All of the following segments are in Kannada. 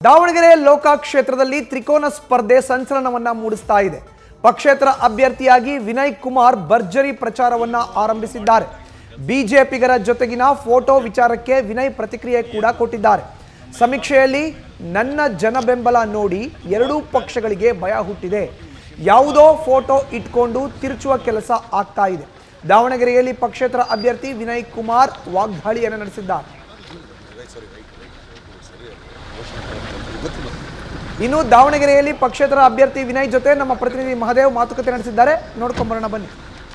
ದಾವಣಗೆರೆ ಲೋಕ ಕ್ಷೇತ್ರದಲ್ಲಿ ತ್ರಿಕೋನ ಸ್ಪರ್ಧೆ ಸಂಚಲನವನ್ನ ಮೂಡಿಸ್ತಾ ಇದೆ ಪಕ್ಷೇತರ ಅಭ್ಯರ್ಥಿಯಾಗಿ ವಿನಯ್ ಕುಮಾರ್ ಭರ್ಜರಿ ಪ್ರಚಾರವನ್ನ ಆರಂಭಿಸಿದ್ದಾರೆ ಬಿಜೆಪಿಗರ ಜೊತೆಗಿನ ಫೋಟೋ ವಿಚಾರಕ್ಕೆ ವಿನಯ್ ಪ್ರತಿಕ್ರಿಯೆ ಕೂಡ ಕೊಟ್ಟಿದ್ದಾರೆ ಸಮೀಕ್ಷೆಯಲ್ಲಿ ನನ್ನ ಜನ ಬೆಂಬಲ ನೋಡಿ ಎರಡೂ ಪಕ್ಷಗಳಿಗೆ ಭಯ ಹುಟ್ಟಿದೆ ಯಾವುದೋ ಫೋಟೋ ಇಟ್ಕೊಂಡು ತಿರುಚುವ ಕೆಲಸ ಆಗ್ತಾ ಇದೆ ದಾವಣಗೆರೆಯಲ್ಲಿ ಪಕ್ಷೇತರ ಅಭ್ಯರ್ಥಿ ವಿನಯ್ ಕುಮಾರ್ ವಾಗ್ದಾಳಿಯನ್ನು ನಡೆಸಿದ್ದಾರೆ ಇನ್ನು ದಾವಣಗೆರೆಯಲ್ಲಿ ಪಕ್ಷೇತರ ಅಭ್ಯರ್ಥಿ ವಿನಯ್ ಜೊತೆ ನಮ್ಮ ಪ್ರತಿನಿಧಿ ಮಹದೇವ್ ಮಾತುಕತೆ ನಡೆಸಿದ್ದಾರೆ ನೋಡ್ಕೊಂಬರೋಣ ಬನ್ನಿ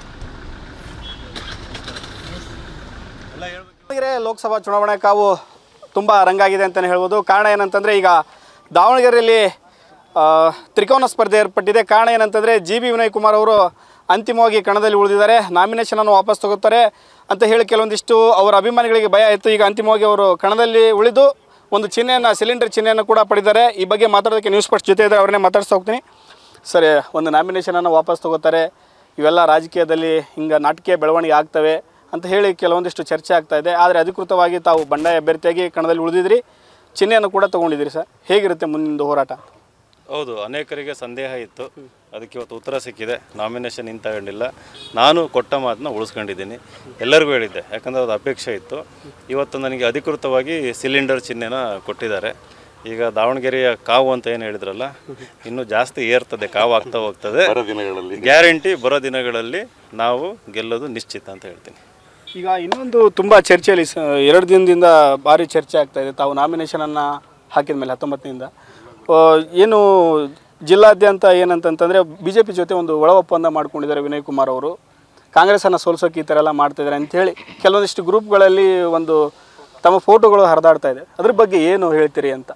ದಾವಣಗೆರೆ ಲೋಕಸಭಾ ಚುನಾವಣೆ ಕಾವು ತುಂಬ ರಂಗಾಗಿದೆ ಅಂತಲೇ ಹೇಳ್ಬೋದು ಕಾರಣ ಏನಂತಂದರೆ ಈಗ ದಾವಣಗೆರೆಯಲ್ಲಿ ಆ, ತ್ರಿಕೋನ ಸ್ಪರ್ಧೆ ಏರ್ಪಟ್ಟಿದೆ ಕಾರಣ ಏನಂತಂದರೆ ಜಿ ಬಿ ವಿನಯ್ ಕುಮಾರ್ ಅವರು ಅಂತಿಮವಾಗಿ ಕಣದಲ್ಲಿ ಉಳಿದಿದ್ದಾರೆ ನಾಮಿನೇಷನನ್ನು ವಾಪಸ್ ತಗೋತಾರೆ ಅಂತ ಹೇಳಿ ಕೆಲವೊಂದಿಷ್ಟು ಅವರ ಅಭಿಮಾನಿಗಳಿಗೆ ಭಯ ಇತ್ತು ಈಗ ಅಂತಿಮವಾಗಿ ಅವರು ಕಣದಲ್ಲಿ ಉಳಿದು ಒಂದು ಚಿಹ್ನೆಯನ್ನು ಸಿಲಿಂಡರ್ ಚಿಹ್ನೆಯನ್ನು ಕೂಡ ಪಡೆದಿದ್ದಾರೆ ಈ ಬಗ್ಗೆ ಮಾತಾಡೋದಕ್ಕೆ ನ್ಯೂಸ್ ಫಸ್ಟ್ ಜೊತೆ ಇದ್ದಾರೆ ಅವ್ರನ್ನೇ ಮಾತಾಡ್ಸ್ತಾ ಹೋಗ್ತೀನಿ ಸರಿ ಒಂದು ನಾಮಿನೇಷನನ್ನು ವಾಪಸ್ ತಗೋತಾರೆ ಇವೆಲ್ಲ ರಾಜಕೀಯದಲ್ಲಿ ಹಿಂಗೆ ನಾಟಕೀಯ ಬೆಳವಣಿಗೆ ಆಗ್ತವೆ ಅಂತ ಹೇಳಿ ಕೆಲವೊಂದಿಷ್ಟು ಚರ್ಚೆ ಆಗ್ತಾ ಇದೆ ಆದರೆ ಅಧಿಕೃತವಾಗಿ ತಾವು ಬಂಡಾಯ ಅಭ್ಯರ್ಥಿಯಾಗಿ ಕಣದಲ್ಲಿ ಉಳಿದಿದ್ರಿ ಚಿಹ್ನೆಯನ್ನು ಕೂಡ ತೊಗೊಂಡಿದ್ದೀರಿ ಸರ್ ಹೇಗಿರುತ್ತೆ ಮುಂದಿನ ಹೋರಾಟ ಹೌದು ಅನೇಕರಿಗೆ ಸಂದೇಹ ಇತ್ತು ಅದಕ್ಕೆ ಇವತ್ತು ಉತ್ತರ ಸಿಕ್ಕಿದೆ ನಾಮಿನೇಷನ್ ಇನ್ ತಗೊಂಡಿಲ್ಲ ನಾನು ಕೊಟ್ಟ ಮಾತನ್ನ ಉಳಿಸ್ಕೊಂಡಿದ್ದೀನಿ ಎಲ್ಲರಿಗೂ ಹೇಳಿದ್ದೆ ಯಾಕಂದರೆ ಅದು ಅಪೇಕ್ಷೆ ಇತ್ತು ಇವತ್ತು ನನಗೆ ಅಧಿಕೃತವಾಗಿ ಸಿಲಿಂಡರ್ ಚಿಹ್ನೆನ ಕೊಟ್ಟಿದ್ದಾರೆ ಈಗ ದಾವಣಗೆರೆಯ ಕಾವು ಅಂತ ಏನು ಹೇಳಿದ್ರಲ್ಲ ಇನ್ನೂ ಜಾಸ್ತಿ ಏರ್ತದೆ ಕಾವು ಆಗ್ತಾ ಹೋಗ್ತದೆ ಗ್ಯಾರಂಟಿ ಬರೋ ದಿನಗಳಲ್ಲಿ ನಾವು ಗೆಲ್ಲೋದು ನಿಶ್ಚಿತ ಅಂತ ಹೇಳ್ತೀನಿ ಈಗ ಇನ್ನೊಂದು ತುಂಬ ಚರ್ಚೆಯಲ್ಲಿ ಸ ಎರಡು ದಿನದಿಂದ ಭಾರಿ ಚರ್ಚೆ ಆಗ್ತಾ ಇದೆ ತಾವು ನಾಮಿನೇಷನನ್ನು ಹಾಕಿದ ಮೇಲೆ ಹತ್ತೊಂಬತ್ತರಿಂದ ಆ, ಏನು ಜಿಲ್ಲಾದ್ಯಂತ ಏನಂತಂತಂದರೆ ಬಿ ಜೆ ಪಿ ಜೊತೆ ಒಂದು ಒಳ ಒಪ್ಪಂದ ಮಾಡ್ಕೊಂಡಿದ್ದಾರೆ ವಿನಯ್ ಕುಮಾರ್ ಅವರು ಕಾಂಗ್ರೆಸ್ಸನ್ನು ಸೋಲ್ಸೋಕೆ ಈ ಥರ ಎಲ್ಲ ಮಾಡ್ತಿದ್ದಾರೆ ಅಂಥೇಳಿ ಕೆಲವೊಂದಿಷ್ಟು ಗ್ರೂಪ್ಗಳಲ್ಲಿ ಒಂದು ತಮ್ಮ ಫೋಟೋಗಳು ಹರಿದಾಡ್ತಾ ಇದೆ ಅದ್ರ ಬಗ್ಗೆ ಏನು ಹೇಳ್ತೀರಿ ಅಂತ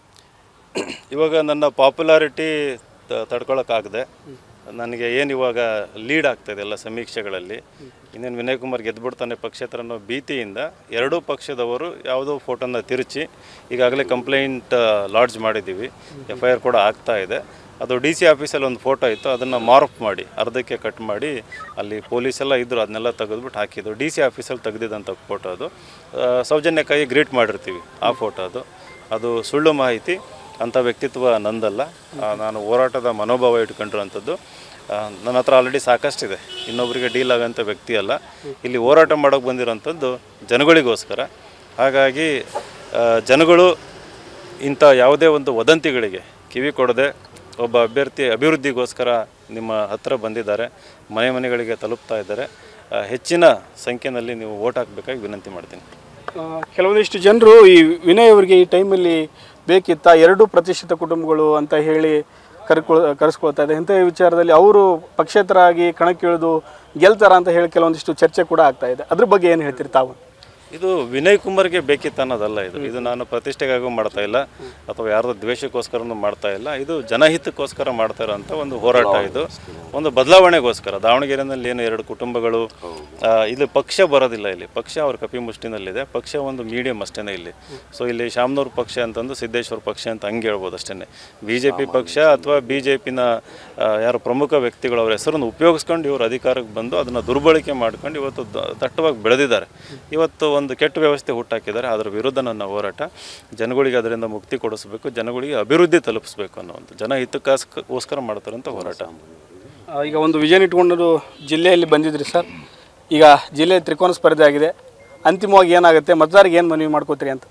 ಇವಾಗ ನನ್ನ ಪಾಪ್ಯುಲಾರಿಟಿ ತಡ್ಕೊಳಕ್ಕಾಗದೆ ನನಗೆ ಏನು ಇವಾಗ ಲೀಡ್ ಆಗ್ತಾಯಿದೆ ಎಲ್ಲ ಸಮೀಕ್ಷೆಗಳಲ್ಲಿ ಇನ್ನೇನು ವಿನಯ್ ಕುಮಾರ್ ಗೆದ್ದುಬಿಡ್ತಾನೆ ಪಕ್ಷೇತರ ಅನ್ನೋ ಭೀತಿಯಿಂದ ಎರಡೂ ಪಕ್ಷದವರು ಯಾವುದೋ ಫೋಟೋನ ತಿರುಚಿ ಈಗಾಗಲೇ ಕಂಪ್ಲೇಂಟ್ ಲಾಡ್ಜ್ ಮಾಡಿದ್ದೀವಿ ಎಫ್ ಐ ಆರ್ ಕೂಡ ಆಗ್ತಾ ಇದೆ ಅದು ಡಿ ಸಿ ಆಫೀಸಲ್ಲಿ ಒಂದು ಫೋಟೋ ಇತ್ತು ಅದನ್ನು ಮಾರ್ಪ್ ಮಾಡಿ ಅರ್ಧಕ್ಕೆ ಕಟ್ ಮಾಡಿ ಅಲ್ಲಿ ಪೊಲೀಸ್ ಎಲ್ಲ ಇದ್ದರು ಅದನ್ನೆಲ್ಲ ತೆಗೆದ್ಬಿಟ್ಟು ಹಾಕಿದ್ದು ಡಿ ಸಿ ಆಫೀಸಲ್ಲಿ ತೆಗೆದಿದ್ದಂಥ ಫೋಟೋ ಅದು ಆ, ಸೌಜನ್ಯಕ್ಕಾಗಿ ಗ್ರೀಟ್ ಮಾಡಿರ್ತೀವಿ ಆ ಫೋಟೋ ಅದು ಅದು ಸುಳ್ಳು ಮಾಹಿತಿ ಅಂಥ ವ್ಯಕ್ತಿತ್ವ ನಂದಲ್ಲ ಆ, ನಾನು ಹೋರಾಟದ ಮನೋಭಾವ ಇಟ್ಕೊಂಡಿರೋಂಥದ್ದು ಆ, ನನ್ನ ಹತ್ರ ಆಲ್ರೆಡಿ ಸಾಕಷ್ಟಿದೆ ಇನ್ನೊಬ್ಬರಿಗೆ ಡೀಲ್ ಆಗೋಂಥ ವ್ಯಕ್ತಿ ಅಲ್ಲ ಇಲ್ಲಿ ಹೋರಾಟ ಮಾಡೋಕೆ ಬಂದಿರೋಂಥದ್ದು ಜನಗಳಿಗೋಸ್ಕರ ಹಾಗಾಗಿ ಆ, ಜನಗಳು ಇಂಥ ಯಾವುದೇ ಒಂದು ವದಂತಿಗಳಿಗೆ ಕಿವಿ ಕೊಡದೆ ಒಬ್ಬ ಅಭ್ಯರ್ಥಿ ಅಭಿವೃದ್ಧಿಗೋಸ್ಕರ ನಿಮ್ಮ ಹತ್ರ ಬಂದಿದ್ದಾರೆ ಮನೆ ಮನೆಗಳಿಗೆ ತಲುಪ್ತಾ ಇದ್ದಾರೆ ಆ, ಹೆಚ್ಚಿನ ಸಂಖ್ಯೆಯಲ್ಲಿ ನೀವು ಓಟ್ ಹಾಕಬೇಕಾಗಿ ವಿನಂತಿ ಮಾಡ್ತೀನಿ ಆ, ಕೆಲವೊಂದಿಷ್ಟು ಜನರು ಈ ವಿನಯ್ ಅವರಿಗೆ ಈ ಟೈಮಲ್ಲಿ ಬೇಕಿತ್ತ ಎರಡು ಪ್ರತಿಷ್ಠಿತ ಕುಟುಂಬಗಳು ಅಂತ ಹೇಳಿ ಕರ್ಕೊಳ್ ಕರೆಸ್ಕೊಳ್ತಾ ಇದೆ ಇಂಥ ವಿಚಾರದಲ್ಲಿ ಅವರು ಪಕ್ಷೇತರಾಗಿ ಕಣಕ್ಕಿಳಿದು ಗೆಲ್ತಾರ ಅಂತ ಹೇಳಿ ಕೆಲವೊಂದಿಷ್ಟು ಚರ್ಚೆ ಕೂಡ ಆಗ್ತಾ ಇದೆ ಅದ್ರ ಬಗ್ಗೆ ಏನು ಹೇಳ್ತೀರಿ ತಾವು ಇದು ವಿನಯ್ ಕುಮಾರ್ಗೆ ಬೇಕಿತ್ತು ಅನ್ನೋದಲ್ಲ ಇದು ಇದು ನಾನು ಪ್ರತಿಷ್ಠೆಗಾಗೂ ಮಾಡ್ತಾ ಇಲ್ಲ ಅಥವಾ ಯಾರ್ದೋ ದ್ವೇಷಕ್ಕೋಸ್ಕರನೂ ಮಾಡ್ತಾ ಇಲ್ಲ ಇದು ಜನಹಿತಕ್ಕೋಸ್ಕರ ಮಾಡ್ತಾ ಇರೋಂಥ ಒಂದು ಹೋರಾಟ ಇದು ಒಂದು ಬದಲಾವಣೆಗೋಸ್ಕರ ದಾವಣಗೆರೆನಲ್ಲಿ ಏನು ಎರಡು ಕುಟುಂಬಗಳು ಆ, ಇಲ್ಲಿ ಪಕ್ಷ ಬರೋದಿಲ್ಲ ಇಲ್ಲಿ ಪಕ್ಷ ಅವ್ರ ಕಪಿಮುಷ್ಟಿನಲ್ಲಿದೆ ಪಕ್ಷ ಒಂದು ಮೀಡಿಯಂ ಅಷ್ಟೇ ಇಲ್ಲಿ ಸೊ ಇಲ್ಲಿ ಶಾಮನೂರು ಪಕ್ಷ ಅಂತಂದು ಸಿದ್ದೇಶ್ವರ ಪಕ್ಷ ಅಂತ ಹಂಗೆ ಹೇಳ್ಬೋದು ಅಷ್ಟೇ ಬಿ ಜೆ ಪಿ ಪಕ್ಷ ಅಥವಾ ಬಿ ಜೆ ಪಿನ ಯಾರು ಪ್ರಮುಖ ವ್ಯಕ್ತಿಗಳು ಅವ್ರ ಹೆಸರನ್ನು ಉಪಯೋಗಿಸ್ಕೊಂಡು ಇವರು ಅಧಿಕಾರಕ್ಕೆ ಬಂದು ಅದನ್ನು ದುರ್ಬಳಕೆ ಮಾಡ್ಕೊಂಡು ಇವತ್ತು ದ- ದಟ್ಟವಾಗಿ ಬೆಳೆದಿದ್ದಾರೆ ಇವತ್ತು ಒಂದು ಕೆಟ್ಟ ವ್ಯವಸ್ಥೆ ಹುಟ್ಟಾಕಿದ್ದಾರೆ ಅದರ ವಿರುದ್ಧ ನನ್ನ ಹೋರಾಟ ಜನಗಳಿಗೆ ಅದರಿಂದ ಮುಕ್ತಿ ಕೊಡಿಸ್ಬೇಕು ಜನಗಳಿಗೆ ಅಭಿವೃದ್ಧಿ ತಲುಪಿಸ್ಬೇಕು ಅನ್ನೋವಂಥ ಜನ ಹಿತಕ್ಕೋಸ್ಕರ ಮಾಡ್ತಾರಂಥ ಹೋರಾಟ ಆ, ಈಗ ಒಂದು ವಿಜನ್ ಇಟ್ಕೊಂಡು ಜಿಲ್ಲೆಯಲ್ಲಿ ಬಂದಿದ್ರಿ ಸರ್ ಈಗ ಜಿಲ್ಲೆ ತ್ರಿಕೋನ ಸ್ಪರ್ಧೆ ಆಗಿದೆ ಅಂತಿಮವಾಗಿ ಏನಾಗುತ್ತೆ ಮತದಾರರಿಗೆ ಏನು ಮನವಿ ಮಾಡ್ಕೋತೀರಿ ಅಂತ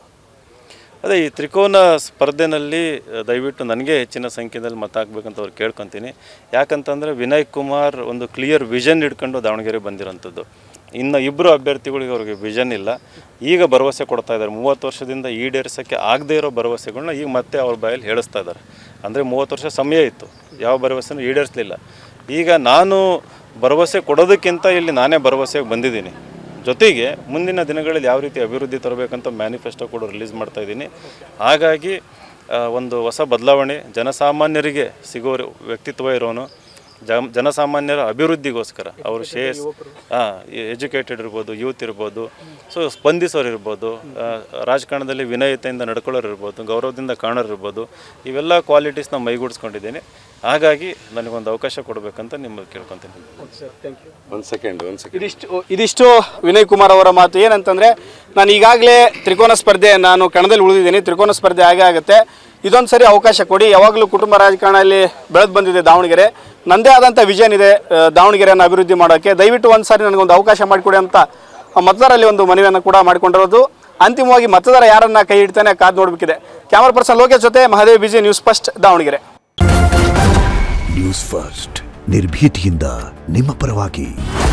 ಅದೇ ಈ ತ್ರಿಕೋನ ಸ್ಪರ್ಧೆನಲ್ಲಿ ಅಹ್, ದಯವಿಟ್ಟು ನನಗೆ ಹೆಚ್ಚಿನ ಸಂಖ್ಯೆಯಲ್ಲಿ ಮತ ಹಾಕ್ಬೇಕಂತ ಅವ್ರು ಕೇಳ್ಕೊತೀನಿ ಯಾಕಂತಂದರೆ ವಿನಯ್ ಕುಮಾರ್ ಒಂದು ಕ್ಲಿಯರ್ ವಿಷನ್ ಇಟ್ಕೊಂಡು ದಾವಣಗೆರೆ ಬಂದಿರೋಂಥದ್ದು ಇನ್ನು ಇಬ್ಬರು ಅಭ್ಯರ್ಥಿಗಳಿಗೆ ಅವ್ರಿಗೆ ವಿಷನ್ ಇಲ್ಲ ಈಗ ಭರವಸೆ ಕೊಡ್ತಾ ಇದ್ದಾರೆ ಮೂವತ್ತು ವರ್ಷದಿಂದ ಈಡೇರಿಸೋಕ್ಕೆ ಆಗದೇ ಇರೋ ಭರವಸೆಗಳನ್ನ ಈಗ ಮತ್ತೆ ಅವ್ರ ಬಾಯಲ್ಲಿ ಹೇಳಿಸ್ತಾ ಇದ್ದಾರೆ ಅಂದರೆ ಮೂವತ್ತು ವರ್ಷ ಸಮಯ ಇತ್ತು ಯಾವ ಭರವಸೆನೂ ಈಡೇರಿಸಲಿಲ್ಲ ಈಗ ನಾನು ಭರವಸೆ ಕೊಡೋದಕ್ಕಿಂತ ಇಲ್ಲಿ ನಾನೇ ಭರವಸೆಗೆ ಬಂದಿದ್ದೀನಿ ಜೊತೆಗೆ ಮುಂದಿನ ದಿನಗಳಲ್ಲಿ ಯಾವ ರೀತಿ ಅಭಿವೃದ್ಧಿ ತರಬೇಕಂತ ಮ್ಯಾನಿಫೆಸ್ಟೋ ಕೂಡ ರಿಲೀಸ್ ಮಾಡ್ತಾ ಇದ್ದೀನಿ ಹಾಗಾಗಿ ಆ, ಒಂದು ಹೊಸ ಬದಲಾವಣೆ ಜನಸಾಮಾನ್ಯರಿಗೆ ಸಿಗೋ ವ್ಯಕ್ತಿತ್ವ ಇರೋನು ಜನ ಜನಸಾಮಾನ್ಯರ ಅಭಿವೃದ್ಧಿಗೋಸ್ಕರ ಅವರು ಶೇಸ್ ಹಾಂ ಎಜುಕೇಟೆಡ್ ಇರ್ಬೋದು ಯೂತ್ ಇರ್ಬೋದು ಸೊ ಸ್ಪಂದಿಸೋರು ಇರ್ಬೋದು ಆ, ರಾಜಕಾರಣದಲ್ಲಿ ವಿನಯತೆಯಿಂದ ನಡ್ಕೊಳ್ಳೋರು ಇರ್ಬೋದು ಗೌರವದಿಂದ ಕಾಣೋರು ಇರ್ಬೋದು ಇವೆಲ್ಲ ಕ್ವಾಲಿಟೀಸ್ನ ಮೈಗೂಡಿಸ್ಕೊಂಡಿದ್ದೀನಿ ಹಾಗಾಗಿ ನನಗೊಂದು ಅವಕಾಶ ಕೊಡಬೇಕಂತ ನಿಮ್ಮಲ್ಲಿ ಕೇಳ್ಕೊತೀನಿ ಒಂದು ಸೆಕೆಂಡ್ ಒಂದು ಸೆಕೆಂಡ್ ಇದಿಷ್ಟು ಇದಿಷ್ಟು ವಿನಯ್ ಕುಮಾರ್ ಅವರ ಮಾತು ಏನಂತಂದರೆ ನಾನು ಈಗಾಗಲೇ ತ್ರಿಕೋನ ಸ್ಪರ್ಧೆ ನಾನು ಕಣದಲ್ಲಿ ಉಳಿದಿದ್ದೀನಿ ತ್ರಿಕೋನ ಸ್ಪರ್ಧೆ ಆಗೇ ಆಗುತ್ತೆ ಇದೊಂದು ಸರಿ ಅವಕಾಶ ಕೊಡಿ ಯಾವಾಗಲೂ ಕುಟುಂಬ ರಾಜಕಾರಣದಲ್ಲಿ ಬೆಳೆದು ಬಂದಿದೆ ದಾವಣಗೆರೆ ನನ್ನದೇ ಆದಂಥ ವಿಷನ್ ಇದೆ ಆ, ದಾವಣಗೆರೆಯನ್ನು ಅಭಿವೃದ್ಧಿ ಮಾಡೋಕ್ಕೆ ದಯವಿಟ್ಟು ಒಂದು ಸಾರಿ ನನಗೊಂದು ಅವಕಾಶ ಮಾಡಿಕೊಡಿ ಅಂತ ಆ ಮತದಾರಲ್ಲಿ ಒಂದು ಮನವಿಯನ್ನು ಕೂಡ ಮಾಡಿಕೊಂಡಿರೋದು ಅಂತಿಮವಾಗಿ ಮತದಾರ ಯಾರನ್ನ ಕೈ ಹಿಡ್ತಾನೆ ಕಾದು ನೋಡಬೇಕಿದೆ ಕ್ಯಾಮರಾ ಪರ್ಸನ್ ಲೋಕೇಶ್ ಜೊತೆ Mahadev BG news first Davanagere news first ನಿರ್ಭೀತಿಯಿಂದ ನಿಮ್ಮ ಪರವಾಗಿ